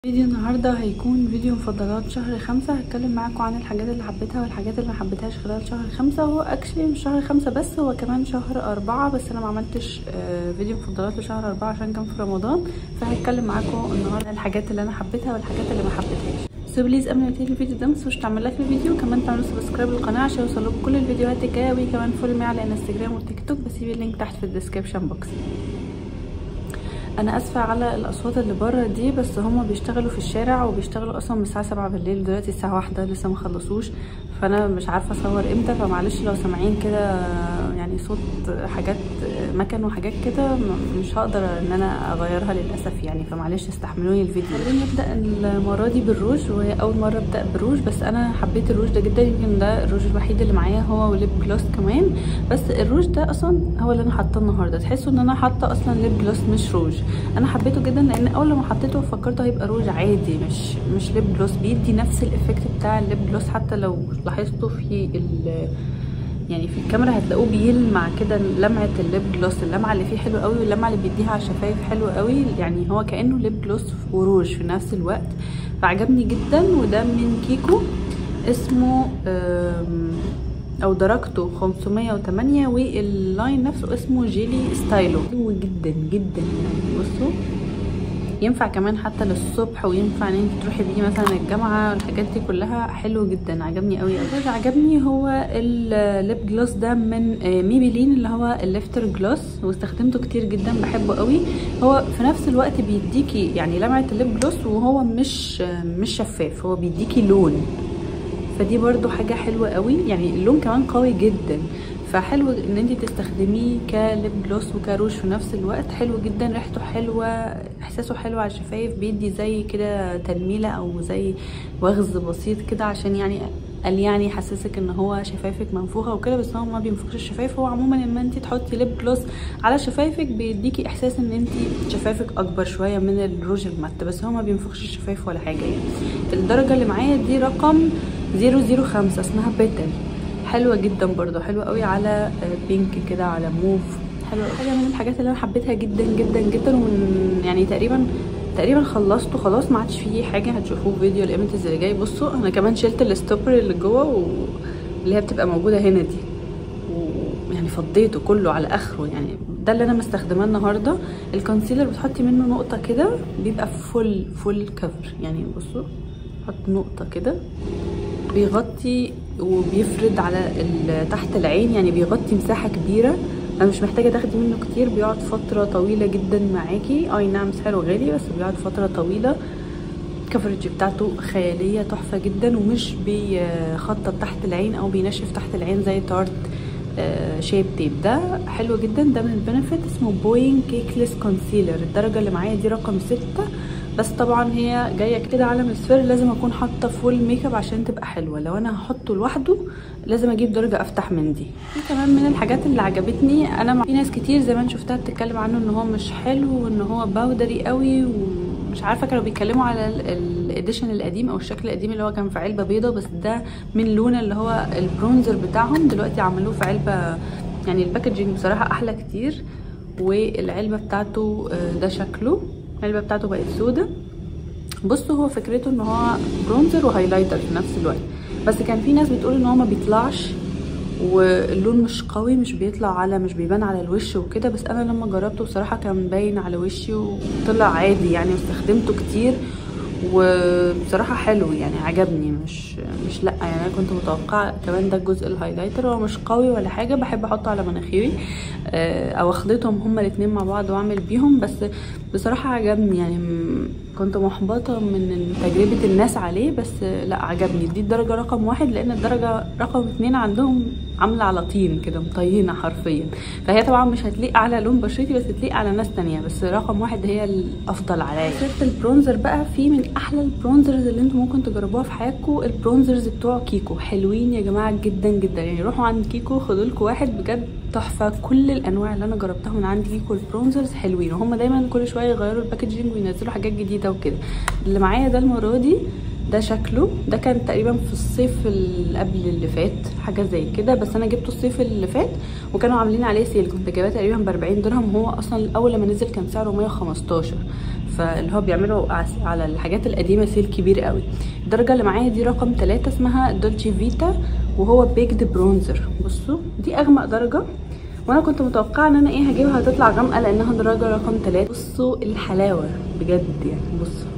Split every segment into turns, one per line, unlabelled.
فيديو النهاردة هيكون فيديو مفضلات شهر خمسة هتكلم معاكم عن الحاجات اللي حبيتها والحاجات اللي ما حبيتهاش خلال شهر خمسة هو اكشلي مش شهر خمسة بس هو كمان شهر أربعة بس أنا ما عملتش آه، فيديو مفضلات لشهر أربعة عشان كان في رمضان فهتكلم معاكم النهاردة عن الحاجات اللي أنا حبيتها والحاجات اللي ما حبيتهاش سو بليز قبل ما تيجي الفيديو ده متنسوش تعمل لايك للفيديو كمان تعملوا سبسكرايب للقناة عشان يوصلكم كل الفيديوهات الجاية وكمان فولو معايا على انستجرام وتيك توك بسيب اللينك تحت في الديسكربشن بوكس انا اسفه على الاصوات اللي بره دي بس هما بيشتغلوا في الشارع وبيشتغلوا اصلا من الساعه 7 بالليل دلوقتي الساعه واحدة لسه ما خلصوش فانا مش عارفه اصور امتى فمعلش لو سامعين كده يعني صوت حاجات مكن وحاجات كده مش هقدر ان انا اغيرها للاسف يعني فمعلش استحملوني الفيديو خلينا نبدا المره دي بالروج وهي اول مره ابدا بالروج بس انا حبيت الروج ده جدا يمكن ده الروج الوحيد اللي معايا هو وليب جلوس كمان بس الروج ده اصلا هو اللي انا حاطاه النهارده تحسوا ان انا حاطه اصلا ليب جلوس مش روج انا حبيته جدا لان اول لما حطيته فكرته هيبقى روج عادي مش مش ليب جلوس بيدي نفس الايفكت بتاع الليب جلوس حتى لو لاحظتوا في ال يعني في الكاميرا هتلاقوه بيلمع كده لمعه الليب جلوس اللمعه اللي فيه حلو قوي واللمعه اللي بيديها على الشفايف حلو قوي يعني هو كانه ليب جلوس وروج في نفس الوقت فعجبني جدا وده من كيكو اسمه او درجته 508 واللاين نفسه اسمه جيلي ستايلو حلو جدا جدا يعني بصوا ينفع كمان حتى للصبح وينفع ان انت تروحي بيه مثلا الجامعه والحاجات دي كلها حلو جدا عجبني قوي اللي عجبني هو الليب جلوس ده من ميبيلين اللي هو الليفتر جلوس واستخدمته كتير جدا بحبه قوي هو في نفس الوقت بيديكي يعني لمعه الليب جلوس وهو مش مش شفاف هو بيديكي لون فدي برضو حاجة حلوة قوي يعني اللون كمان قوي جدا فحلو ان انت تستخدميه كليب جلوس وكروش في نفس الوقت حلو جدا ريحته حلوة احساسه حلو على الشفايف بيدي زي كده تنميلة او زي وغز بسيط كده عشان يعني قال يعني يحسسك ان هو شفايفك منفوخه وكده بس هو ما بينفخش الشفايف هو عموما لما انت تحطي ليب جلوس على شفايفك بيديكي احساس ان انت شفايفك اكبر شويه من الروج المات بس هو ما بينفخش الشفايف ولا حاجه يعني الدرجه اللي معايا دي رقم 005 اسمها بيتل حلوه جدا برضو حلوه قوي على بينك كده على موف حلوه حاجه من الحاجات اللي انا حبيتها جدا جدا جدا ومن يعني تقريبا تقريبا خلصته خلاص ما عادش فيه حاجه هتشوفوه فيديو الايمتز اللي جاي بصوا انا كمان شلت الستوبر اللي جوه واللي هي بتبقى موجوده هنا دي ويعني فضيته كله على اخره يعني ده اللي انا مستخدماه النهارده الكونسيلر بتحطي منه نقطه كده بيبقى فول فول كفر يعني بصوا حط نقطه كده بيغطي وبيفرد على تحت العين يعني بيغطي مساحه كبيره انا مش محتاجه تاخدي منه كتير بيقعد فتره طويله جدا معاكي اي نعم سعره غالي بس بيقعد فتره طويله الكفرج بتاعته خياليه تحفه جدا ومش بيخطط تحت العين او بينشف تحت العين زي تارت شيب تيب ده حلو جدا ده من البنفيت اسمه بوينج كيكلس كونسيلر الدرجه اللي معايا دي رقم ستة بس طبعا هي جايه كده على السفير لازم اكون حاطه فول ميك اب عشان تبقى حلوه لو انا هحطه لوحده لازم اجيب درجه افتح من دي في كمان من الحاجات اللي عجبتني انا في ناس كتير زمان شفتها بتتكلم عنه ان هو مش حلو وان هو باودري قوي ومش عارفه كانوا بيتكلموا على الاديشن القديم او الشكل القديم اللي هو كان في علبه بيضه بس ده من لون اللي هو البرونزر بتاعهم دلوقتي عملوه في علبه يعني الباكجينج بصراحه احلى كتير والعلبه بتاعته ده شكله العلبه بتاعته بقت سودا بصوا هو فكرته ان هو برونزر وهايلايتر في نفس الوقت بس كان في ناس بتقول ان هو ما بيطلعش واللون مش قوي مش بيطلع على مش بيبان على الوش وكده بس انا لما جربته بصراحه كان باين على وشي وطلع عادي يعني واستخدمته كتير وبصراحه حلو يعني عجبني مش مش لا يعني انا كنت متوقعه كمان ده الجزء الهايلايتر هو مش قوي ولا حاجه بحب احطه على مناخيري او اخلطهم هما الاتنين مع بعض واعمل بيهم بس بصراحه عجبني يعني كنت محبطه من تجربه الناس عليه بس لا عجبني دي الدرجه رقم واحد لان الدرجه رقم اتنين عندهم عامله على طين كده مطينه حرفيا فهي طبعا مش هتليق على لون بشرتي بس تليق على ناس تانية بس رقم واحد هي الافضل عليا سيره البرونزر بقى في من احلى البرونزرز اللي انتم ممكن تجربوها في حياتكم البرونزرز بتوع كيكو حلوين يا جماعه جدا جدا يعني روحوا عند كيكو خدوا لكم واحد بجد تحفه كل الانواع اللي انا جربتها من عند كيكو البرونزرز حلوين وهم دايما كل شويه يغيروا الباكجينج وينزلوا حاجات جديده وكده اللي معايا ده المره دي ده شكله ده كان تقريبا في الصيف اللي قبل اللي فات حاجه زي كده بس انا جبته الصيف اللي فات وكانوا عاملين عليه سيل كنت جايباه تقريبا ب 40 درهم وهو اصلا اول لما نزل كان سعره 115 ف فاللي هو بيعملوا عس- على الحاجات القديمه سيل كبير قوي الدرجه اللي معايا دي رقم ثلاثة اسمها دولتشي فيتا وهو بيكد برونزر بصوا دي اغمق درجه وانا كنت متوقعه ان انا ايه هجيبها هتطلع غامقه لانها درجه رقم ثلاثة بصوا الحلاوه بجد يعني بصوا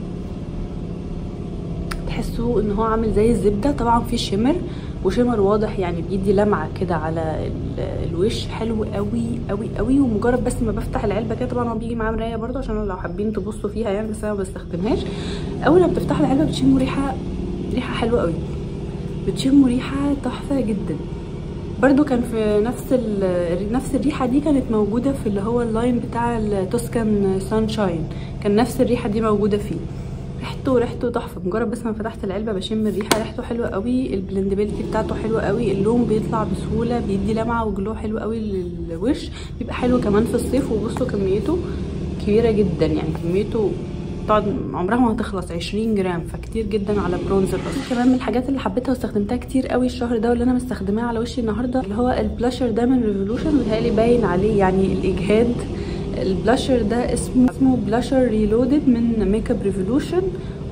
تحسوا ان هو عامل زي الزبده طبعا في شمر وشمر واضح يعني بيدي لمعه كده على ال- الوش حلو قوي قوي قوي ومجرد بس ما بفتح العلبه كده طبعا هو بيجي معاه مرايه برده عشان لو حابين تبصوا فيها يعني بس انا ما بستخدمهاش اول ما بتفتحوا العلبه بتشموا ريحه ريحه حلوه قوي بتشموا ريحه تحفه جدا برضو كان في نفس ال- نفس الريحه دي كانت موجوده في اللي هو اللاين بتاع التوسكان سانشاين كان نفس الريحه دي موجوده فيه ريحته ريحته تحفه مجرد بس ما فتحت العلبه بشم الريحه ريحته حلوه قوي البلندبيلتي بتاعته حلوه قوي اللون بيطلع بسهوله بيدي لمعه وجلو حلو قوي للوش بيبقى حلو كمان في الصيف وبصوا كميته كبيره جدا يعني كميته تقعد عمرها ما هتخلص 20 جرام فكتير جدا على برونزر بس كمان من الحاجات اللي حبيتها واستخدمتها كتير قوي الشهر ده واللي انا مستخدماه على وشي النهارده اللي هو البلاشر ده من ريفولوشن متهيألي باين عليه يعني الاجهاد البلاشر ده اسمه اسمه بلاشر ريلودد من ميك اب ريفولوشن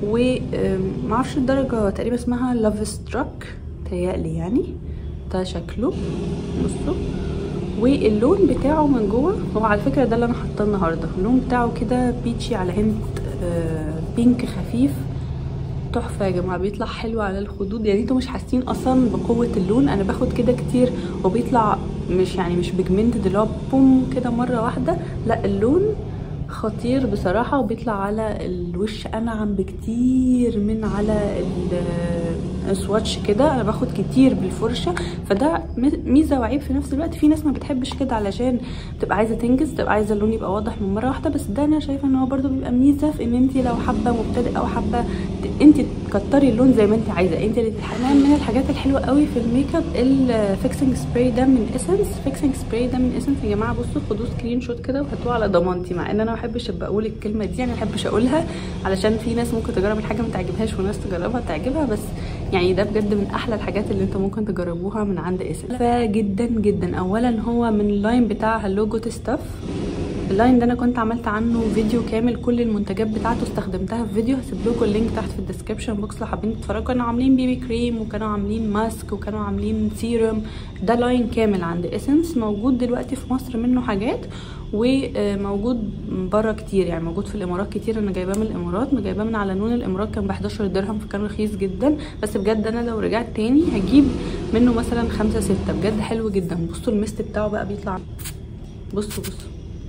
ومعرفش الدرجه تقريبا اسمها لاف ستراك تهيألي يعني ده شكله بصوا واللون بتاعه من جوه هو على فكره ده اللي انا حاطاه النهارده اللون بتاعه كده بيتشي على هند آه بينك خفيف تحفه يا جماعه بيطلع حلو على الخدود يعني انتوا مش حاسين اصلا بقوه اللون انا باخد كده كتير وبيطلع مش يعني مش بيجمنتد اللي هو بوم كده مره واحده لا اللون خطير بصراحه وبيطلع على الوش انعم بكتير من على السواتش كده انا باخد كتير بالفرشه فده ميزه وعيب في نفس الوقت في ناس ما بتحبش كده علشان بتبقى عايزه تنجز تبقى عايزه اللون يبقى واضح من مره واحده بس ده انا شايفه ان هو برده بيبقى ميزه في ان انت لو حابه مبتدئه او حابه انت تكتري اللون زي ما انت عايزه انت اللي تتحكمي من الحاجات الحلوه قوي في الميك اب الفيكسنج سبراي ده من اسنس فيكسنج سبراي ده من اسنس يا جماعه بصوا خدوه سكرين شوت كده وهاتوه على ضمانتي مع ان انا ما بحبش ابقى اقول الكلمه دي يعني ما بحبش اقولها علشان في ناس ممكن تجرب الحاجه ما تعجبهاش وناس تجربها تعجبها بس يعني ده بجد من احلى الحاجات اللي انتوا ممكن تجربوها من عند اسنس فجدا جدا اولا هو من اللاين بتاع هلو جوت ستاف اللاين ده انا كنت عملت عنه فيديو كامل كل المنتجات بتاعته استخدمتها في فيديو هسيب لكم اللينك تحت في الديسكربشن بوكس لو حابين تتفرجوا كانوا عاملين بيبي كريم وكانوا عاملين ماسك وكانوا عاملين سيروم ده لاين كامل عند اسنس موجود دلوقتي في مصر منه حاجات وموجود بره كتير يعني موجود في الامارات كتير انا جايباه من الامارات جايباه من على نون الامارات كان ب 11 درهم فكان رخيص جدا بس بجد انا لو رجعت تاني هجيب منه مثلا خمسة ستة بجد حلو جدا بصوا المست بتاعه بقى بيطلع بصوا بصوا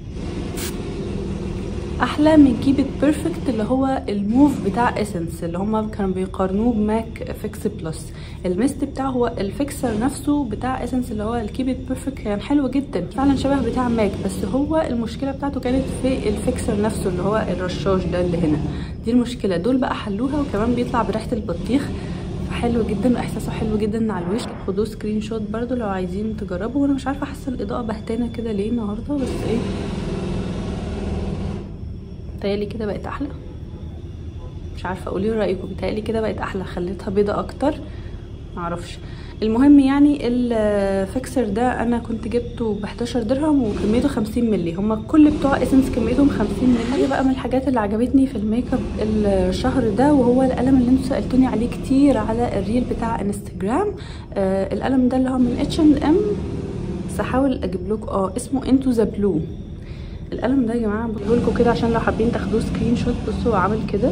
احلى من كيب ات بيرفكت اللي هو الموف بتاع اسنس اللي هما كانوا بيقارنوه بماك فيكس بلس الميست بتاعه هو الفيكسر نفسه بتاع اسنس اللي هو الكيب ات بيرفكت كان حلو جدا فعلا شبه بتاع ماك بس هو المشكله بتاعته كانت في الفيكسر نفسه اللي هو الرشاش ده اللي هنا دي المشكله دول بقى حلوها وكمان بيطلع بريحه البطيخ حلو جدا واحساسه حلو جدا على الوش خدوه سكرين شوت برضو لو عايزين تجربوا وانا مش عارفه حاسه الاضاءه بهتانه كده ليه النهارده بس ايه بتهيألي كده بقت احلى مش عارفه قولي رايكم بتهيألي كده بقت احلى خليتها بيضه اكتر معرفش المهم يعني الفيكسر ده انا كنت جبته ب 11 درهم وكميته 50 مللي هما كل بتوع اسنس كميتهم 50 مللي حاجه بقى من الحاجات اللي عجبتني في الميك اب الشهر ده وهو القلم اللي انتوا سالتوني عليه كتير على الريل بتاع انستجرام آه القلم ده اللي هو من اتش اند ام بس هحاول اجيب لكم اه اسمه انتو ذا بلو القلم ده يا جماعه بقول لكم كده عشان لو حابين تاخدوه سكرين شوت بصوا عامل كده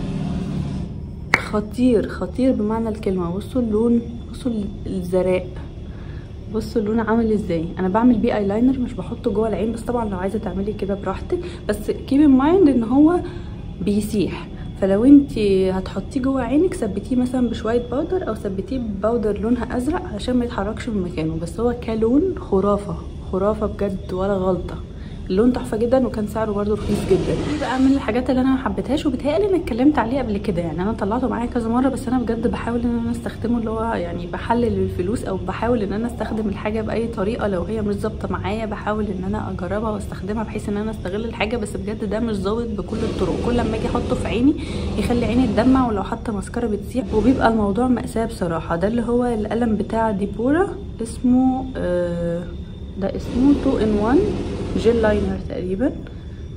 خطير خطير بمعنى الكلمه بصوا اللون بصوا الزراء بصوا اللون عامل ازاي انا بعمل بيه ايلاينر مش بحطه جوه العين بس طبعا لو عايزه تعملي كده براحتك بس كيب ان مايند ان هو بيسيح فلو انت هتحطيه جوه عينك ثبتيه مثلا بشويه باودر او ثبتيه بباودر لونها ازرق عشان ما يتحركش من مكانه بس هو كلون خرافه خرافه بجد ولا غلطه اللون تحفه جدا وكان سعره برده رخيص جدا دي بقى من الحاجات اللي انا ما حبيتهاش وبتهيألي انا اتكلمت عليه قبل كده يعني انا طلعته معايا كذا مره بس انا بجد بحاول ان انا استخدمه اللي هو يعني بحلل الفلوس او بحاول ان انا استخدم الحاجه باي طريقه لو هي مش ظابطه معايا بحاول ان انا اجربها واستخدمها بحيث ان انا استغل الحاجه بس بجد ده مش ظابط بكل الطرق كل لما اجي احطه في عيني يخلي عيني تدمع ولو حاطه ماسكارا بتسيح وبيبقى الموضوع مأساة بصراحه ده اللي هو القلم بتاع ديبورا اسمه آه ده اسمه 2 ان 1 جيل لاينر تقريبا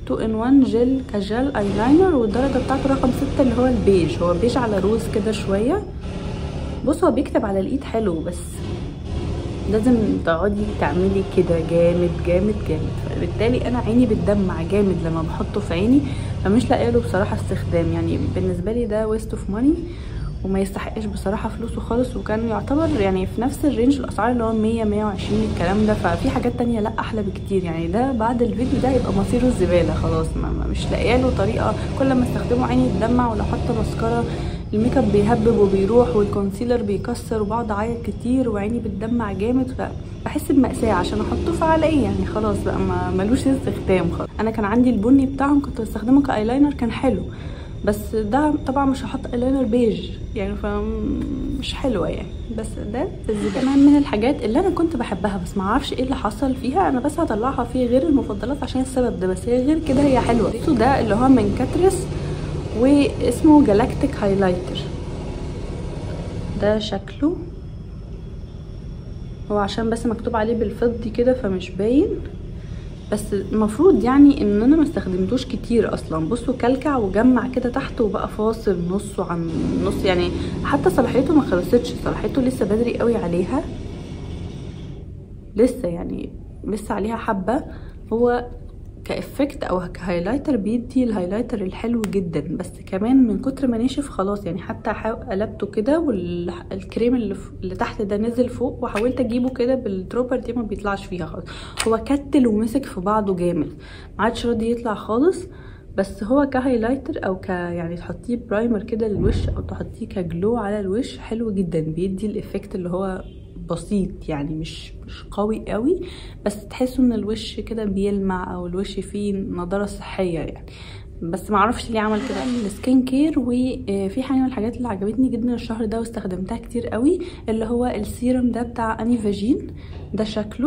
2 ان 1 جل كجل ايلاينر والدرجه بتاعته رقم 6 اللي هو البيج هو بيج على روز كده شويه بص هو بيكتب على الايد حلو بس لازم تقعدي تعملي كده جامد جامد جامد فبالتالي انا عيني بتدمع جامد لما بحطه في عيني فمش لاقيه له بصراحه استخدام يعني بالنسبه لي ده ويست اوف ماني وما يستحقش بصراحه فلوسه خالص وكان يعتبر يعني في نفس الرينج الاسعار اللي هو 100 120 الكلام ده ففي حاجات تانية لا احلى بكتير يعني ده بعد الفيديو ده يبقى مصيره الزباله خلاص ما ما- مش لاقيه له طريقه كل ما استخدمه عيني تدمع ولو حاطه ماسكارا الميك اب بيهبب وبيروح والكونسيلر بيكسر وبقعد اعيط كتير وعيني بتدمع جامد فبحس بمأساة عشان احطه فعلى ايه يعني خلاص بقى ما ملوش استخدام خالص انا كان عندي البني بتاعهم كنت بستخدمه كايلاينر كان حلو بس ده طبعا مش هحط ايلاينر بيج يعني فمش حلوه يعني بس ده الزبالة. كمان من الحاجات اللي انا كنت بحبها بس ما اعرفش ايه اللي حصل فيها انا بس هطلعها في غير المفضلات عشان السبب ده بس هي غير كده هي حلوه بصوا ده اللي هو من كاتريس واسمه جالاكتيك هايلايتر ده شكله هو عشان بس مكتوب عليه بالفضي كده فمش باين بس المفروض يعني ان انا ما استخدمتوش كتير اصلا بصوا كلكع وجمع كده تحت وبقى فاصل نصه عن نص يعني حتى صلاحيته ما خلصتش صلاحيته لسه بدري قوي عليها لسه يعني لسه عليها حبه هو كافكت او كهايلايتر بيدي الهايلايتر الحلو جدا بس كمان من كتر ما نشف خلاص يعني حتى حاو- قلبته كده والكريم اللي, ف... اللي تحت ده نزل فوق وحاولت اجيبه كده بالدروبر دي ما بيطلعش فيها خالص هو كتل ومسك في بعضه جامد ما عادش راضي يطلع خالص بس هو كهايلايتر او ك يعني تحطيه برايمر كده للوش او تحطيه كجلو على الوش حلو جدا بيدي الافكت اللي هو بسيط يعني مش مش قوي قوي بس تحسوا ان الوش كده بيلمع او الوش فيه نضاره صحيه يعني بس معرفش ليه عمل كده السكين كير وفي حاجه من الحاجات اللي عجبتني جدا الشهر ده واستخدمتها كتير قوي اللي هو السيرم ده بتاع اني فاجين ده شكله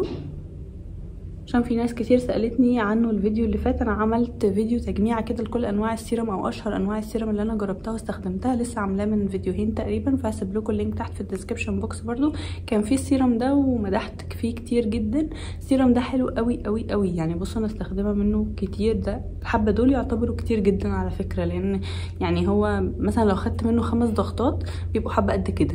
عشان في ناس كتير سالتني عنه الفيديو اللي فات انا عملت فيديو تجميع كده لكل انواع السيرم او اشهر انواع السيرم اللي انا جربتها واستخدمتها لسه عاملاه من فيديوهين تقريبا فهسيب لكم اللينك تحت في الديسكربشن بوكس برضو كان في السيرم ده ومدحت فيه كتير جدا السيرم ده حلو قوي قوي قوي يعني بصوا انا استخدمه منه كتير ده الحبه دول يعتبروا كتير جدا على فكره لان يعني هو مثلا لو خدت منه خمس ضغطات بيبقوا حبه قد كده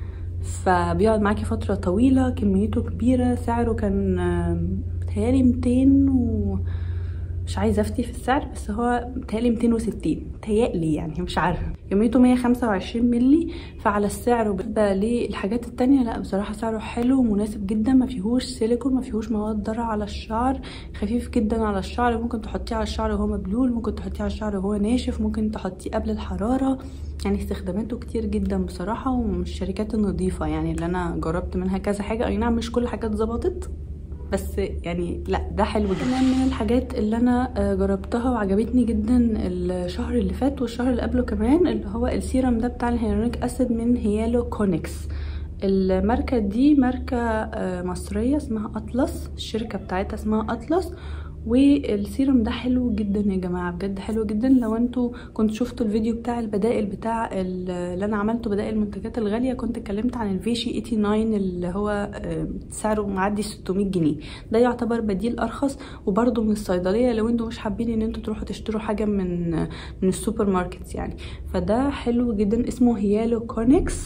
فبيقعد معاكي فترة طويلة كميته كبيرة سعره كان آم، بتهيالي 200 و مش عايزة افتي في السعر بس هو بتهيالي 260 بتهيألي يعني مش عارفة كميته 125 ملي فعلى السعر وبالنسبة للحاجات التانية لا بصراحة سعره حلو ومناسب جدا ما فيهوش سيليكون ما فيهوش مواد ضارة على الشعر خفيف جدا على الشعر ممكن تحطيه على الشعر وهو مبلول ممكن تحطيه على الشعر وهو ناشف ممكن تحطيه قبل الحرارة يعني استخداماته كتير جدا بصراحة ومن الشركات النظيفة يعني اللي انا جربت منها كذا حاجة اي نعم مش كل حاجات ظبطت بس يعني لا ده حلو جدا كمان من الحاجات اللي انا آه، جربتها وعجبتني جدا الشهر اللي فات والشهر اللي قبله كمان اللي هو السيرم ده بتاع الهيالورونيك اسيد من هيالو كونكس الماركة دي ماركة آه، مصرية اسمها اطلس الشركة بتاعتها اسمها اطلس والسيرم ده حلو جدا يا جماعه بجد حلو جدا لو انتوا كنتوا شفتوا الفيديو بتاع البدائل بتاع ال- اللي انا عملته بدائل المنتجات الغاليه كنت اتكلمت عن الفيشي 89 اللي هو آه، سعره معدي 600 جنيه ده يعتبر بديل ارخص وبرده من الصيدليه لو انتوا مش حابين ان انتوا تروحوا تشتروا حاجه من من السوبر ماركت يعني فده حلو جدا اسمه هيالو كونكس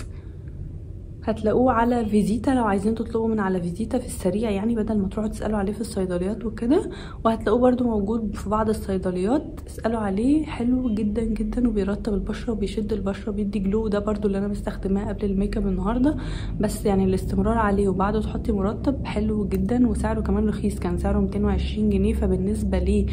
هتلاقوه على فيزيتا لو عايزين تطلبوا من على فيزيتا في السريع يعني بدل ما تروحوا تسالوا عليه في الصيدليات وكده وهتلاقوه برده موجود في بعض الصيدليات اسالوا عليه حلو جدا جدا وبيرطب البشره وبيشد البشره بيدي جلو ده برده اللي انا مستخدماه قبل الميك اب النهارده بس يعني الاستمرار عليه وبعده تحطي مرطب حلو جدا وسعره كمان رخيص كان سعره 220 جنيه فبالنسبه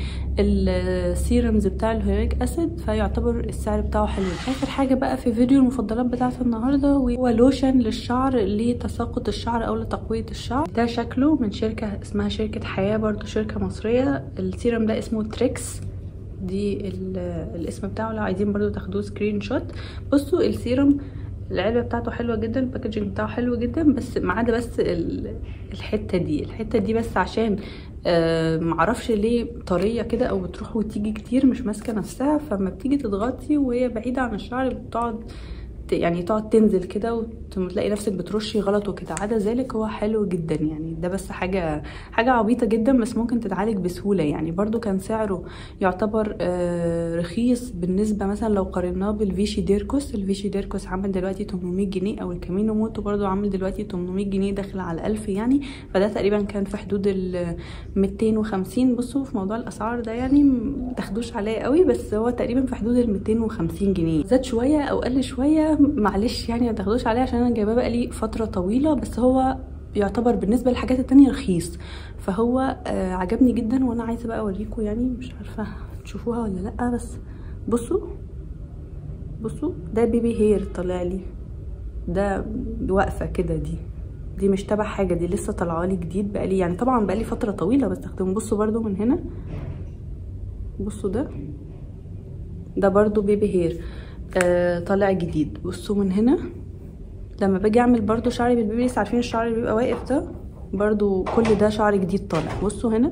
للسيرمز بتاع الهيريك اسيد فيعتبر السعر بتاعه حلو اخر حاجه بقى في فيديو المفضلات بتاعت النهارده هو لوشن للشعر لتساقط الشعر او لتقويه الشعر ده شكله من شركه اسمها شركه حياه برضو شركه مصريه السيرم ده اسمه تريكس دي ال- الاسم بتاعه لو عايزين برضو تاخدوه سكرين شوت بصوا السيرم العلبه بتاعته حلوه جدا الباكجينج بتاعه حلو جدا بس ما عدا بس ال- الحته دي الحته دي بس عشان آه معرفش ليه طريه كده او بتروح وتيجي كتير مش ماسكه نفسها فما بتيجي تضغطي وهي بعيده عن الشعر بتقعد يعني تقعد تنزل كده وتلاقي نفسك بترشي غلط وكده عدا ذلك هو حلو جدا يعني ده بس حاجه حاجه عبيطه جدا بس ممكن تتعالج بسهوله يعني برضو كان سعره يعتبر آه رخيص بالنسبه مثلا لو قارناه بالفيشي ديركوس الفيشي ديركوس عامل دلوقتي 800 جنيه او الكامينو موتو برضو عامل دلوقتي 800 جنيه داخل على 1000 يعني فده تقريبا كان في حدود ال 250 بصوا في موضوع الاسعار ده يعني متاخدوش عليه قوي بس هو تقريبا في حدود ال 250 جنيه زاد شويه او قل شويه معلش يعني ما تاخدوش عليه عشان انا جايباه بقالي فتره طويله بس هو يعتبر بالنسبه للحاجات التانية رخيص فهو آه عجبني جدا وانا عايزه بقى اوريكم يعني مش عارفه تشوفوها ولا لا بس بصوا بصوا ده بيبي هير طالع لي ده واقفه كده دي دي مش تبع حاجه دي لسه طالعه لي جديد بقالي يعني طبعا بقالي فتره طويله بستخدمه بصوا برده من هنا بصوا ده ده برضو بيبي هير آه طالع جديد بصوا من هنا لما باجي اعمل برضو شعري بالبيبي لسه عارفين الشعر اللي بيبقى واقف ده برضو كل ده شعر جديد طالع بصوا هنا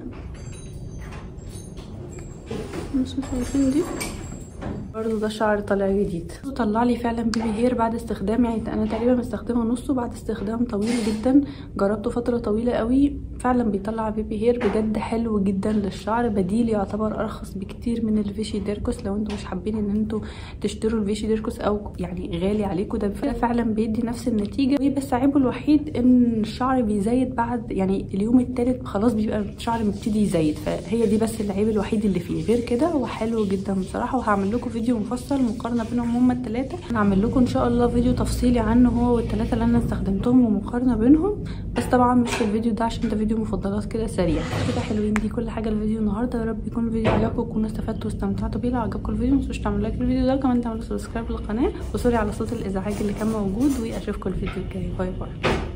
بصوا شايفين دي برضو ده شعر طالع جديد طلع لي فعلا بيبي هير بعد استخدام يعني انا تقريبا مستخدمه نصه بعد استخدام طويل جدا جربته فتره طويله قوي فعلا بيطلع بيبي هير بجد حلو جدا للشعر بديل يعتبر ارخص بكتير من الفيشي ديركوس لو انتوا مش حابين ان انتوا تشتروا الفيشي ديركوس او يعني غالي عليكم ده فعلا بيدي نفس النتيجه بس عيبه الوحيد ان الشعر بيزيد بعد يعني اليوم الثالث خلاص بيبقى الشعر مبتدي يزيد فهي دي بس العيب الوحيد اللي فيه غير كده هو حلو جدا بصراحه وهعمل لكم فيديو مفصل مقارنه بينهم هما الثلاثه هعمل لكم ان شاء الله فيديو تفصيلي عنه هو والثلاثه اللي انا استخدمتهم ومقارنه بينهم بس طبعا مش في الفيديو ده عشان ده فيديو مفضلات كده سريع كده حلوين دي كل حاجه الفيديو النهارده يا رب يكون الفيديو عجبكم وتكونوا استفدتوا واستمتعتوا بيه لو عجبكم الفيديو متنسوش تعملوا لايك للفيديو ده وكمان تعملوا سبسكرايب للقناه وسوري على صوت الازعاج اللي كان موجود واشوفكم الفيديو الجاي باي باي